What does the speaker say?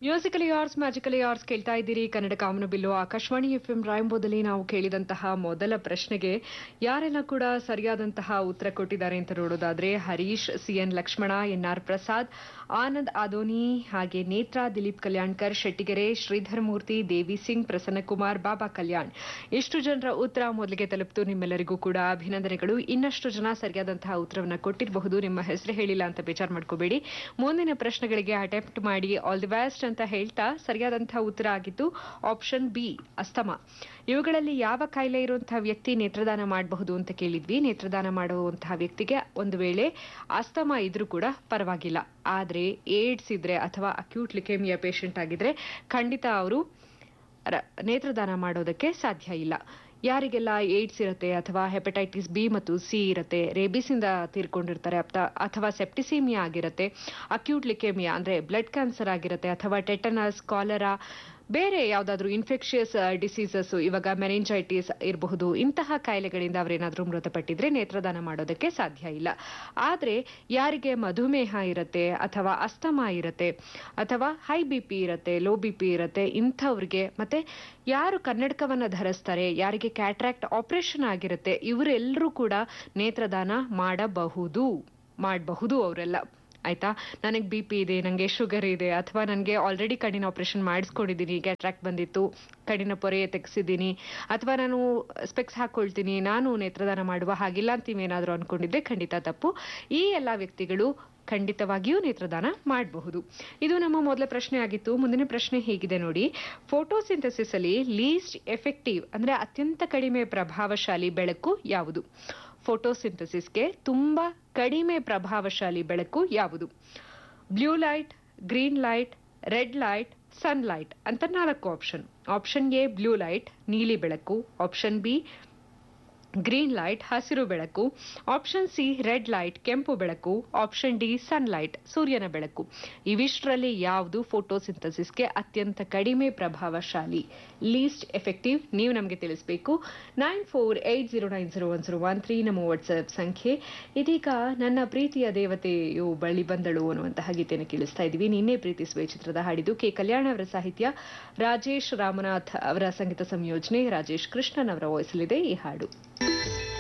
musically hours magically hours ಕೇಳ್ತಾ ಇದ್ದೀರಿ ಕನ್ನಡ ಕಾಮನಬಿಲ್ಲು ಆಕಾಶವಾಣಿ ಎಫ್ ಎಂ ರಾಯಂಬೋದಲ್ಲಿ ನಾವು ಕೇಳಿದಂತಹ ಮೊದಲ ಪ್ರಶ್ನೆಗೆ ಯಾರೆಲ್ಲ ಕೂಡ ಸರಿಯಾದಂತಹ ಉತ್ತರ ಕೊಟ್ಟಿದ್ದಾರೆ ಅಂತ ನೋಡೋದಾದ್ರೆ ಹರೀಶ್ ಸಿಎನ್ ಲಕ್ಷ್ಮಣ ಎನ್ಆರ್ ಪ್ರಸಾದ್ ಆನಂದ್ ಆದೋನಿ ಹಾಗೆ ನೇತ್ರಾ ದಿಲೀಪ್ ಕಲ್ಯಾಣ್ಕರ್ ಶೆಟ್ಟಿಗೆರೆ ಶ್ರೀಧರ್ ಮೂರ್ತಿ ದೇವಿ ಸಿಂಗ್ ಪ್ರಸನ್ನಕುಮಾರ್ ಬಾಬಾ ಕಲ್ಯಾಣ್ ಇಷ್ಟು ಜನರ ಉತ್ತರ ಮೊದಲಿಗೆ ತಲುಪಿತು ನಿಮ್ಮೆಲ್ಲರಿಗೂ ಕೂಡ ಅಭಿನಂದನೆಗಳು ಇನ್ನಷ್ಟು ಜನ ಸರಿಯಾದಂತಹ ಉತ್ತರವನ್ನ ಕೊಟ್ಟಿರಬಹುದು ನಿಮ್ಮ ಹೆಸರು ಹೇಳಿಲ್ಲ ಅಂತ ಬೇಜಾರು ಮಾಡ್ಕೋಬೇಡಿ ಮುಂದಿನ ಪ್ರಶ್ನೆಗಳಿಗೆ ಅಟೆಂಪ್ಟ್ ಮಾಡಿ ಆಲ್ ದಿ ಬೆಸ್ಟ್ ಅಂತ ಹೇಳ್ತಾ ಸರಿಯಾದಂತಹ ಉತ್ತರ ಆಗಿತ್ತು ಆಪ್ಷನ್ ಬಿ ಅಸ್ತಮ ಇವುಗಳಲ್ಲಿ ಯಾವ ಕಾಯಿಲೆ ಇರುವಂತಹ ವ್ಯಕ್ತಿ ನೇತ್ರದಾನ ಮಾಡಬಹುದು ಅಂತ ಕೇಳಿದ್ವಿ ನೇತ್ರದಾನ ಮಾಡುವಂತಹ ವ್ಯಕ್ತಿಗೆ ಒಂದು ವೇಳೆ ಅಸ್ತಮ ಇದ್ರೂ ಕೂಡ ಪರವಾಗಿಲ್ಲ ಆದ್ರೆ ಏಡ್ಸ್ ಇದ್ರೆ ಅಥವಾ ಅಕ್ಯೂಟ್ ಲಿಕೇಮಿಯಾ ಪೇಷಂಟ್ ಆಗಿದ್ರೆ ಖಂಡಿತ ಅವರು ರ- ನೇತ್ರದಾನ ಮಾಡೋದಕ್ಕೆ ಸಾಧ್ಯ ಇಲ್ಲ ಯಾರಿಗೆಲ್ಲ ಏಡ್ಸ್ ಇರುತ್ತೆ ಅಥವಾ ಹೆಪಟೈಟಿಸ್ ಬಿ ಮತ್ತು ಸಿ ಇರುತ್ತೆ ರೇಬಿಸ್ ಇಂದ ತೀರ್ಕೊಂಡಿರ್ತಾರೆ ಅಪ್ತ- ಅಥವಾ ಸೆಪ್ಟಿಸಿಮಿಯಾ ಆಗಿರುತ್ತೆ ಅಕ್ಯೂಟ್ ಲಿಕೇಮಿಯಾ ಅಂದ್ರೆ ಬ್ಲಡ್ ಕ್ಯಾನ್ಸರ್ ಆಗಿರುತ್ತೆ ಅಥವಾ ಟೆಟನಸ್ ಕಾಲರಾ ಬೇರೆ ಯಾವ್ದಾದ್ರು ಇನ್ಫೆಕ್ಷಿಯಸ್ ಡಿಸೀಸಸ್ ಇವಾಗ ಮೆನಿಂಜೈಟಿಸ್ ಇರಬಹುದು ಇಂತಹ ಕಾಯಿಲೆಗಳಿಂದ ಅವರೇನಾದ್ರೂ ಮೃತಪಟ್ಟಿದ್ರೆ ನೇತ್ರದಾನ ಮಾಡೋದಕ್ಕೆ ಸಾಧ್ಯ ಇಲ್ಲ ಆದ್ರೆ ಯಾರಿಗೆ ಮಧುಮೇಹ ಇರುತ್ತೆ ಅಥವಾ ಅಸ್ತಮ ಇರುತ್ತೆ ಅಥವಾ ಹೈ ಬಿ ಪಿ ಇರುತ್ತೆ ಲೋ ಬಿ ಪಿ ಇರುತ್ತೆ ಇಂಥವ್ರಿಗೆ ಮತ್ತೆ ಯಾರು ಕನ್ನಡಕವನ್ನ ಧರಿಸ್ತಾರೆ ಯಾರಿಗೆ ಕ್ಯಾಟ್ರಾಕ್ಟ್ ಆಪರೇಷನ್ ಆಗಿರುತ್ತೆ ಇವರೆಲ್ಲರೂ ಕೂಡ ನೇತ್ರದಾನ ಮಾಡಬಹುದು ಮಾಡಬಹುದು ಅವರೆಲ್ಲ ಆಯ್ತಾ ನನಗೆ ಬಿ ಪಿ ಇದೆ ನನಗೆ ಶುಗರ್ ಇದೆ ಅಥವಾ ನನಗೆ ಆಲ್ರೆಡಿ ಕಣ್ಣಿನ ಆಪರೇಷನ್ ಮಾಡಿಸ್ಕೊಂಡಿದ್ದೀನಿ ಕ್ಯಾಟ್ರಾಕ್ಟ್ ಬಂದಿತ್ತು ಕಣ್ಣಿನ ಪೊರೆ ತೆಗೆಸಿದ್ದೀನಿ ಅಥವಾ ನಾನು ಸ್ಪೆಕ್ಸ್ ಹಾಕೊಳ್ತೀನಿ ನಾನು ನೇತ್ರದಾನ ಮಾಡುವ ಹಾಗಿಲ್ಲ ಅಂತ ನೀವೇನಾದರೂ ಅನ್ಕೊಂಡಿದ್ರೆ ಖಂಡಿತ ತಪ್ಪು ಈ ಎಲ್ಲ ವ್ಯಕ್ತಿಗಳು ಖಂಡಿತವಾಗಿಯೂ ನೇತ್ರದಾನ ಮಾಡಬಹುದು ಇದು ನಮ್ಮ ಮೊದಲ ಪ್ರಶ್ನೆ ಆಗಿತ್ತು ಮುಂದಿನ ಪ್ರಶ್ನೆ ಹೇಗಿದೆ ನೋಡಿ ಫೋಟೋಸಿಂಥಸಿಸ್ ಅಲ್ಲಿ ಲೀಸ್ಟ್ ಎಫೆಕ್ಟಿವ್ ಅಂದ್ರೆ ಅತ್ಯಂತ ಕಡಿಮೆ ಪ್ರಭಾವಶಾಲಿ ಬೆಳಕು ಯಾವುದು ಫೋಟೋಸಿಂಥಸಿಸ್ಗೆ ತುಂಬಾ ಕಡಿಮೆ ಪ್ರಭಾವಶಾಲಿ ಬೆಳಕು ಯಾವುದು blue light green light red light sunlight ಅಂತ ನಾಲ್ಕು option option A blue light ನೀಲಿ ಬೆಳಕು ಆಪ್ಷನ್ ಬಿ ಗ್ರೀನ್ ಲೈಟ್ ಹಸಿರು ಬೆಳಕು ಆಪ್ಷನ್ ಸಿ ರೆಡ್ ಲೈಟ್ ಕೆಂಪು ಬೆಳಕು ಆಪ್ಷನ್ ಡಿ ಸನ್ಲೈಟ್ ಸೂರ್ಯನ ಬೆಳಕು ಇವಿಷ್ಟರಲ್ಲಿ ಯಾವುದು ಫೋಟೋಸಿಂಥಸಿಸ್ಗೆ ಅತ್ಯಂತ ಕಡಿಮೆ ಪ್ರಭಾವಶಾಲಿ ಲೀಸ್ಟ್ ಎಫೆಕ್ಟಿವ್ ನೀವು ನಮಗೆ ತಿಳಿಸಬೇಕು nine four eight zero nine zero one zero one three ನಮ್ಮ ವಾಟ್ಸ್ಆಪ್ ಸಂಖ್ಯೆ ಇದೀಗ ನನ್ನ ಪ್ರೀತಿಯ ದೇವತೆಯು ಬಳಿ ಬಂದಳು ಅನ್ನುವಂತಹ ಗೀತೆಯನ್ನು ಕೇಳಿಸ್ತಾ ಇದ್ದೀವಿ ನಿನ್ನೆ ಪ್ರೀತಿಸುವೆ ಚಿತ್ರದ ಹಾಡಿದು ಕೆ ಕಲ್ಯಾಣ ಅವರ ಸಾಹಿತ್ಯ ರಾಜೇಶ್ ರಾಮನಾಥ್ ಅವರ ಸಂಗೀತ ಸಂಯೋಜನೆ ರಾಜೇಶ್ ಕೃಷ್ಣನ್ ಅವರ ವಾಯ್ಸಲ್ಲಿದೆ ಈ ಹಾಡು